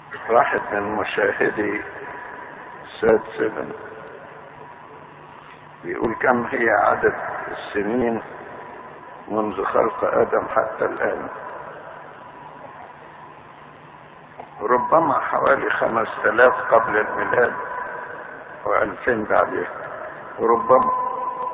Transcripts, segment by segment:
واحد من مشاهدي ساد سيفن بيقول كم هي عدد السنين منذ خلق ادم حتى الان ربما حوالي خمس تلاف قبل الميلاد والفين بعدها ربما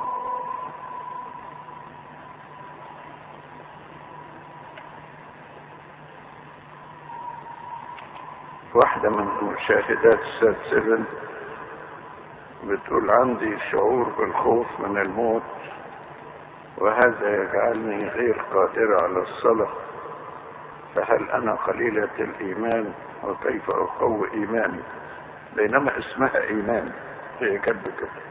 واحدة من مشاهدات سات سيفن بتقول عندي شعور بالخوف من الموت وهذا يجعلني غير قادرة على الصلاة فهل أنا قليلة الإيمان وكيف أقوي إيماني بينما اسمها إيمان هي كده كده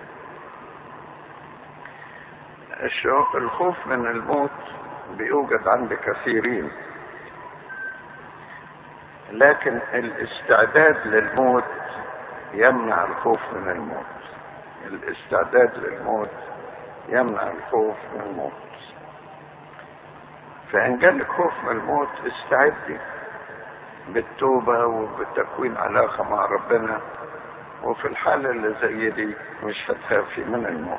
الخوف من الموت بيوجد عند كثيرين لكن الاستعداد للموت يمنع الخوف من الموت الاستعداد للموت يمنع الخوف من الموت فإن جالك خوف من الموت استعدي بالتوبة وبتكوين علاقة مع ربنا وفي الحالة اللي زي دي مش هتخافي من الموت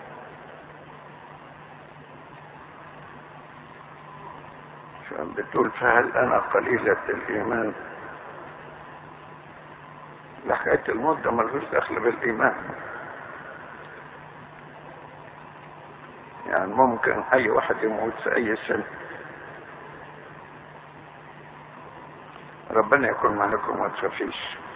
بتقول فهل انا قليلة الايمان لحكاية الموت ده ملهوش دخل بالايمان يعني ممكن اي واحد يموت في اي سن ربنا يكون معكم ما تخافيش